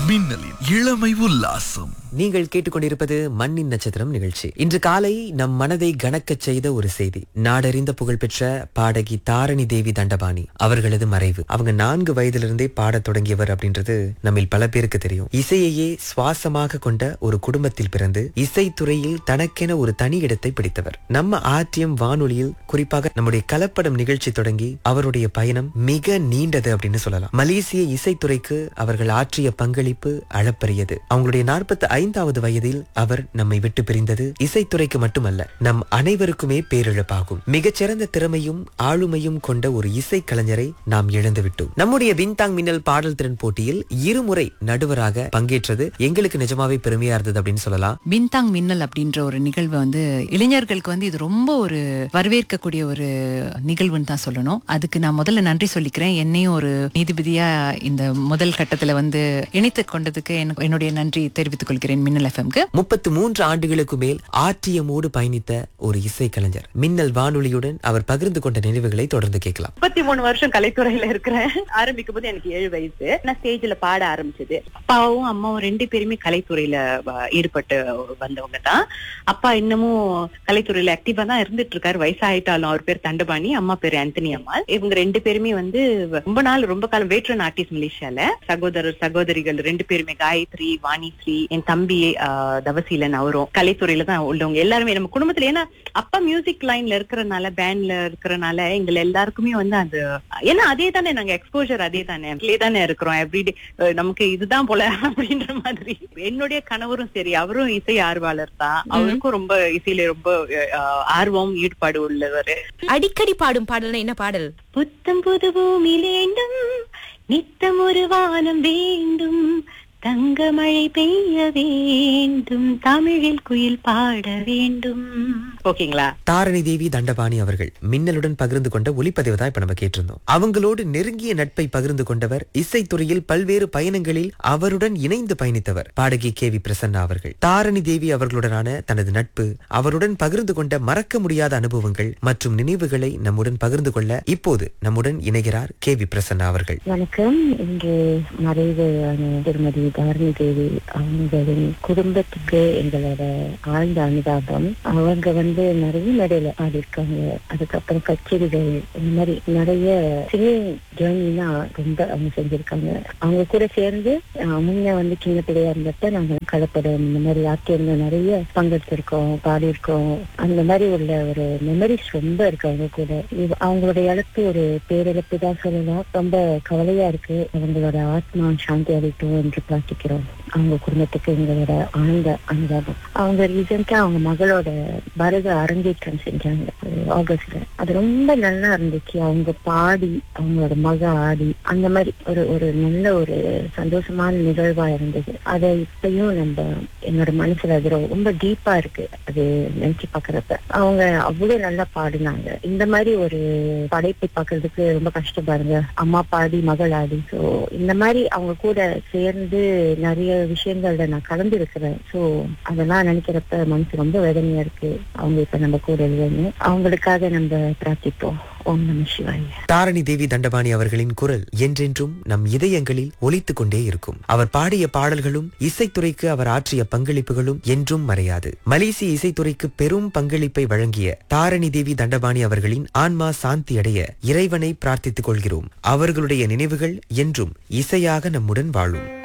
மின்னலின் இளமை உல்லாசம் நீங்கள் கேட்டுக்கொண்டிருப்பது மண்ணின் நட்சத்திரம் நிகழ்ச்சி இன்று காலை நம் மனதை கனக்கச் செய்த ஒரு செய்தி நாடறிந்த புகழ்பெற்ற பாடகி தாரணி தேவி தண்டபாணி அவர்களது மறைவு அவங்க நான்கு வயதிலிருந்தே பாடத் தொடங்கியவர் அப்படின்றது நம்மில் பல பேருக்கு தெரியும் இசையையே சுவாசமாக கொண்ட ஒரு குடும்பத்தில் பிறந்து இசைத்துறையில் தனக்கென ஒரு தனி இடத்தை பிடித்தவர் நம்ம ஆர்டிஎம் வானொலியில் குறிப்பாக நம்முடைய கலப்படம் நிகழ்ச்சி தொடங்கி அவருடைய பயணம் மிக நீண்டது அப்படின்னு சொல்லலாம் மலேசிய இசைத்துறைக்கு அவர்கள் ஆற்றிய பங்களிப்பு அளப்பரியது அவங்களுடைய நாற்பத்தி ஐந்தாவது வயதில் அவர் நம்மை விட்டு பிரிந்தது இசைத்துறைக்கு மட்டுமல்ல நம் அனைவருக்குமே பேரிழப்பாகும் மிகச்சிறந்த திறமையும் ஆளுமையும் கொண்ட ஒரு இசை கலைஞரை நாம் இழந்து விட்டோம் நம்முடைய வின்தாங் மின்னல் பாடல் திறன் போட்டியில் இருமுறை நடுவராக பங்கேற்றது எங்களுக்கு நிஜமாவே பெருமையா இருந்தது அப்படின்னு சொல்லலாம் பின்தாங் மின்னல் அப்படின்ற ஒரு நிகழ்வு வந்து இளைஞர்களுக்கு வந்து இது ரொம்ப ஒரு வரவேற்கக்கூடிய ஒரு நிகழ்வுன்னு தான் சொல்லணும் அதுக்கு நான் முதல்ல நன்றி சொல்லிக்கிறேன் என்னையும் ஒரு நீதிபதியா இந்த முதல் கட்டத்துல வந்து இணைத்துக் கொண்டதுக்கு எனக்கு என்னுடைய நன்றி தெரிவித்துக் கொள்கிறேன் மின்னல் எஃப்எம்க்கு முப்பத்து மூன்று ஆண்டுகளுக்கு மேல் ஆர்டிஎம்மோடு பயணித்த ஒரு இசை கலைஞர் மின்னல் வானொலியுடன் அவர் பகிர்ந்து கொண்ட நினைவுகளை தொடர்ந்து கேட்கலாம் முப்பத்தி மூணு வருஷம் கலைத்துறையில இருக்கிறேன் ஆரம்பிக்கும் போது எனக்கு ஏழு வயசு நான் ஸ்டேஜ்ல பாட ஆரம்பிச்சது அப்பாவும் அம்மாவும் ரெண்டு பேருமே கலைத்துறையில வ- ஈடுபட்டு வந்தவங்க தான் அப்பா இன்னமும் கலைத்துறையில ஆக்டிவா தான் இருந்துட்டு இருக்காரு வயசாயிட்டாலும் அவர் பேர் தண்டபாணி அம்மா பேர் ஆந்தனி அம்மாள் இவங்க ரெண்டு பேருமே வந்து ரொம்ப நாள் ரொம்ப காலம் வேட்ரன் ஆர்டிஸ்ட் மலேசியால சகோதரர் சகோதரிகள் ரெண்டு பேருமே காயத்ரி வாணிஸ்ரீ என் தம்பி ஆஹ், தவசீலன் அவரும் கலைத்துறையில தான் உள்ளவங்க எல்லாருமே நம்ம குடும்பத்துல ஏன்னா அப்பா மியூசிக் லைன்ல இருக்கிறனால பேண்ட்ல இருக்கிறனால எங்களை எல்லாருக்குமே வந்து அது ஏன்னா அதே தானே நாங்க எக்ஸ்போஜர் அதே தானே இதுலயே தானே இருக்கிறோம் எவ்ரிடே நமக்கு இதுதான் போல அப்படின்ற மாதிரி என்னுடைய கணவரும் சரி அவரும் இசை ஆர்வலர் தான் அவருக்கும் ரொம்ப இசையில ரொம்ப அஹ், ஆர்வம் ஈடுபாடு உள்ளவர் அடிக்கடி பாடும் பாடல்னா என்ன பாடல் புத்தம் புது பூமி வேண்டும் நித்தம் ஒரு வானம் வேண்டும் தங்க மழை பெய்ய வேண்டும் தமிழில் குயில் பாட வேண்டும் ஓகேங்களா தாரணி தேவி தண்டபாணி அவர்கள் மின்னலுடன் பகிர்ந்து கொண்ட ஒளிப்பதிவு தான் இப்ப நம்ம கேட்டிருந்தோம் அவங்களோடு நெருங்கிய நட்பை பகிர்ந்து கொண்டவர் இசைத்துறையில் பல்வேறு பயணங்களில் அவருடன் இணைந்து பயணித்தவர் பாடகி கே வி பிரசன்னா அவர்கள் தாரணி தேவி அவர்களுடனான தனது நட்பு அவருடன் பகிர்ந்து கொண்ட மறக்க முடியாத அனுபவங்கள் மற்றும் நினைவுகளை நம்முடன் பகிர்ந்து கொள்ள இப்போது நம்முடன் இணைகிறார் கே வி பிரசன்னா அவர்கள் வணக்கம் இன்று மறைவு திருமதி தாரணி தேவி அவங்களின் குடும்பத்துக்கு எங்களோட ஆழ்ந்த அனுதாபம் அவங்க வந்து நிறைய மேடையில ஆடிருக்காங்க அதுக்கப்புறம் கச்சேரிகள் இந்த மாதிரி நிறைய சிங்கிங் ஜேர்னினா ரொம்ப அவங்க செஞ்சிருக்காங்க அவங்க கூட சேர்ந்து அஹ், முன்ன வந்து சின்ன பிள்ளையா இருந்தப்ப நாங்க கலப்படம் இந்த மாதிரி ஆக்கியங்க நிறைய பங்கெடுத்திருக்கோம் பாடியிருக்கோம் அந்த மாதிரி உள்ள ஒரு மெமரிஸ் ரொம்ப இருக்கு அவங்க கூட இது- அவங்களோட இழப்பு ஒரு பேரிழப்பு தான் சொல்லலாம் ரொம்ப கவலையா இருக்கு அவங்களோட ஆத்மா சாந்தி அளிட்டும் என்று பிரார்த்திக்கிறோம் அவங்க குடும்பத்துக்கு எங்களோட ஆழ்ந்த அனுதாபம் அவங்க ரீசெண்டா அவங்க மகளோட பரத அரங்கேற்றம் செஞ்சாங்க ஒரு ஆகஸ்ட்ல அது ரொம்ப நல்லா இருந்துச்சு அவங்க பாடி அவங்களோட மக ஆடி அந்த மாதிரி ஒரு ஒரு நல்ல ஒரு சந்தோஷமான நிகழ்வா இருந்தது அதை இப்பயும் நம்ம என்னோட மனசுல அது ரொம்ப டீப்பா இருக்கு அது நினைச்சு பாக்குறப்ப அவங்க அவ்வளவு நல்லா பாடினாங்க இந்த மாதிரி ஒரு படைப்பை பாக்குறதுக்கு ரொம்ப கஷ்டம் பாருங்க அம்மா பாடி மகள் ஆடி சோ இந்த மாதிரி அவங்க கூட சேர்ந்து நிறைய விஷயங்கள்ல நான் கலந்து இருக்கிறேன் சோ அதெல்லாம் நினைக்கிறப்ப மனசு ரொம்ப வேதனையா இருக்கு அவங்க இப்ப நம்ம கூட இல்லைன்னு அவங்களுக்காக நம்ம பிரார்த்திப்போம் ஓம் நம சிவாய தாரணி தேவி தண்டபாணி அவர்களின் குரல் என்றென்றும் நம் இதயங்களில் ஒலித்துக் கொண்டே இருக்கும் அவர் பாடிய பாடல்களும் இசைத்துறைக்கு அவர் ஆற்றிய பங்களிப்புகளும் என்றும் மறையாது மலேசிய இசைத்துறைக்கு பெரும் பங்களிப்பை வழங்கிய தாரணி தேவி தண்டபாணி அவர்களின் ஆன்மா சாந்தி அடைய இறைவனை பிரார்த்தித்துக் கொள்கிறோம் அவர்களுடைய நினைவுகள் என்றும் இசையாக நம்முடன் வாழும்